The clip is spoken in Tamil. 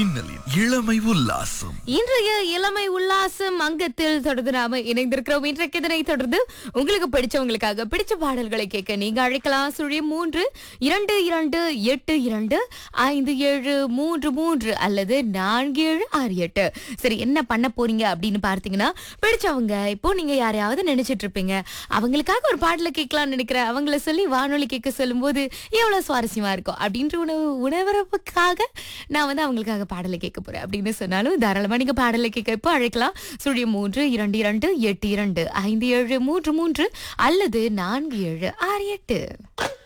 மின்னலின் இளமை உல்லாசம் இன்றைய இளமை உல்லாசம் அங்கத்தில் தொடர்ந்து நாம இணைந்திருக்கிறோம் இன்றைக்கு இதனை தொடர்ந்து உங்களுக்கு பிடிச்சவங்களுக்காக பிடிச்ச பாடல்களை கேட்க நீங்க அழைக்கலாம் சுழியம் மூன்று இரண்டு இரண்டு எட்டு இரண்டு ஐந்து ஏழு மூன்று மூன்று அல்லது நான்கு ஏழு ஆறு எட்டு சரி என்ன பண்ண போறீங்க அப்படின்னு பார்த்தீங்கன்னா பிடிச்சவங்க இப்போ நீங்க யாரையாவது நினைச்சிட்டு இருப்பீங்க அவங்களுக்காக ஒரு பாடல கேட்கலாம்னு நினைக்கிறேன் அவங்கள சொல்லி வானொலி கேட்க சொல்லும்போது எவ்வளவு சுவாரஸ்யமா இருக்கும் அப்படின்ற உணவு உணவரப்புக்காக நான் வந்து அவங்களுக்காக பாடலை கேட்க போறேன் அப்படின்னு சொன்னாலும் தாராளமா நீங்க பாடலை கேட்க இப்போ அழைக்கலாம் சுழிய மூன்று இரண்டு இரண்டு எட்டு இரண்டு ஐந்து ஏழு மூன்று மூன்று அல்லது நான்கு ஏழு ஆறு எட்டு